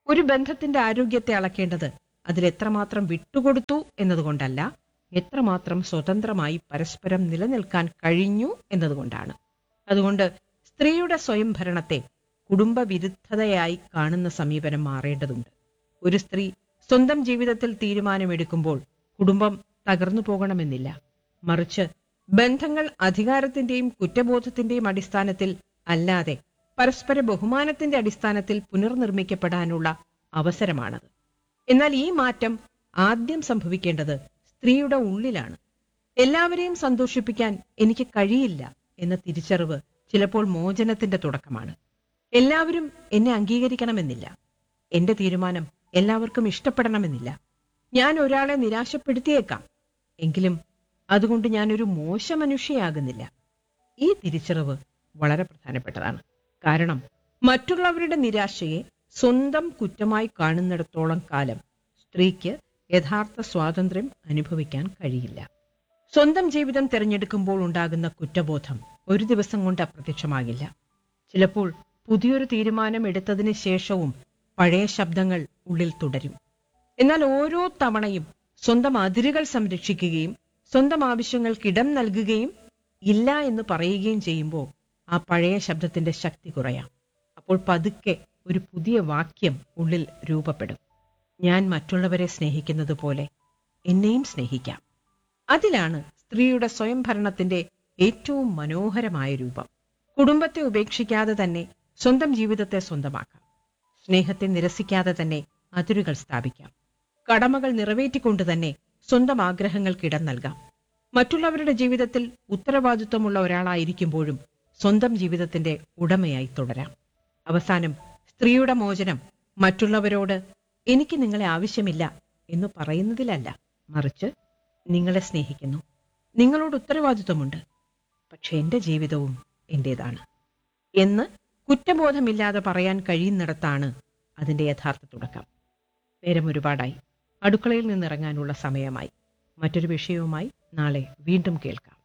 ഒരു ബന്ധത്തിന്റെ ആരോഗ്യത്തെ അളക്കേണ്ടത് അതിലെത്രമാത്രം വിട്ടുകൊടുത്തു എന്നതുകൊണ്ടല്ല എത്രമാത്രം സ്വതന്ത്രമായി പരസ്പരം നിലനിൽക്കാൻ കഴിഞ്ഞു എന്നതുകൊണ്ടാണ് അതുകൊണ്ട് സ്ത്രീയുടെ സ്വയംഭരണത്തെ കുടുംബവിരുദ്ധതയായി കാണുന്ന സമീപനം മാറേണ്ടതുണ്ട് ഒരു സ്ത്രീ സ്വന്തം ജീവിതത്തിൽ തീരുമാനമെടുക്കുമ്പോൾ കുടുംബം തകർന്നു പോകണമെന്നില്ല മറിച്ച് ബന്ധങ്ങൾ അധികാരത്തിന്റെയും കുറ്റബോധത്തിന്റെയും അടിസ്ഥാനത്തിൽ അല്ലാതെ പരസ്പര ബഹുമാനത്തിന്റെ അടിസ്ഥാനത്തിൽ പുനർനിർമ്മിക്കപ്പെടാനുള്ള അവസരമാണത് എന്നാൽ ഈ മാറ്റം ആദ്യം സംഭവിക്കേണ്ടത് സ്ത്രീയുടെ ഉള്ളിലാണ് എല്ലാവരെയും സന്തോഷിപ്പിക്കാൻ എനിക്ക് കഴിയില്ല എന്ന തിരിച്ചറിവ് ചിലപ്പോൾ മോചനത്തിന്റെ തുടക്കമാണ് എല്ലാവരും എന്നെ അംഗീകരിക്കണമെന്നില്ല എന്റെ തീരുമാനം എല്ലാവർക്കും ഇഷ്ടപ്പെടണമെന്നില്ല ഞാൻ ഒരാളെ നിരാശപ്പെടുത്തിയേക്കാം എങ്കിലും അതുകൊണ്ട് ഞാനൊരു മോശ മനുഷ്യയാകുന്നില്ല ഈ തിരിച്ചറിവ് വളരെ പ്രധാനപ്പെട്ടതാണ് കാരണം മറ്റുള്ളവരുടെ നിരാശയെ സ്വന്തം കുറ്റമായി കാണുന്നിടത്തോളം കാലം സ്ത്രീക്ക് യഥാർത്ഥ സ്വാതന്ത്ര്യം അനുഭവിക്കാൻ കഴിയില്ല സ്വന്തം ജീവിതം തിരഞ്ഞെടുക്കുമ്പോൾ ഉണ്ടാകുന്ന കുറ്റബോധം ഒരു ദിവസം കൊണ്ട് അപ്രത്യക്ഷമാകില്ല ചിലപ്പോൾ പുതിയൊരു തീരുമാനം എടുത്തതിന് ശേഷവും പഴയ ശബ്ദങ്ങൾ ഉള്ളിൽ തുടരും എന്നാൽ ഓരോ തവണയും സ്വന്തം അതിരുകൾ സംരക്ഷിക്കുകയും സ്വന്തം ആവശ്യങ്ങൾക്ക് ഇടം നൽകുകയും ഇല്ല എന്ന് പറയുകയും ചെയ്യുമ്പോൾ ആ പഴയ ശബ്ദത്തിന്റെ ശക്തി കുറയാം അപ്പോൾ പതുക്കെ ഒരു പുതിയ വാക്യം ഉള്ളിൽ രൂപപ്പെടും ഞാൻ മറ്റുള്ളവരെ സ്നേഹിക്കുന്നത് പോലെ എന്നെയും സ്നേഹിക്കാം അതിലാണ് സ്ത്രീയുടെ സ്വയംഭരണത്തിന്റെ ഏറ്റവും മനോഹരമായ രൂപം കുടുംബത്തെ ഉപേക്ഷിക്കാതെ തന്നെ സ്വന്തം ജീവിതത്തെ സ്വന്തമാക്കാം സ്നേഹത്തെ നിരസിക്കാതെ തന്നെ അതിരുകൾ സ്ഥാപിക്കാം കടമകൾ നിറവേറ്റിക്കൊണ്ട് തന്നെ സ്വന്തം ആഗ്രഹങ്ങൾക്ക് ഇടം നൽകാം മറ്റുള്ളവരുടെ ജീവിതത്തിൽ ഉത്തരവാദിത്വമുള്ള ഒരാളായിരിക്കുമ്പോഴും സ്വന്തം ജീവിതത്തിന്റെ ഉടമയായി തുടരാം അവസാനം സ്ത്രീയുടെ മോചനം മറ്റുള്ളവരോട് എനിക്ക് നിങ്ങളെ ആവശ്യമില്ല എന്ന് പറയുന്നതിലല്ല മറിച്ച് നിങ്ങളെ സ്നേഹിക്കുന്നു നിങ്ങളോട് ഉത്തരവാദിത്വമുണ്ട് പക്ഷെ എന്റെ ജീവിതവും എന്റേതാണ് എന്ന് കുറ്റബോധമില്ലാതെ പറയാൻ കഴിയുന്നിടത്താണ് അതിന്റെ യഥാർത്ഥ തുടക്കം നേരം ഒരുപാടായി അടുക്കളയിൽ നിന്നിറങ്ങാനുള്ള സമയമായി മറ്റൊരു വിഷയവുമായി നാളെ വീണ്ടും കേൾക്കാം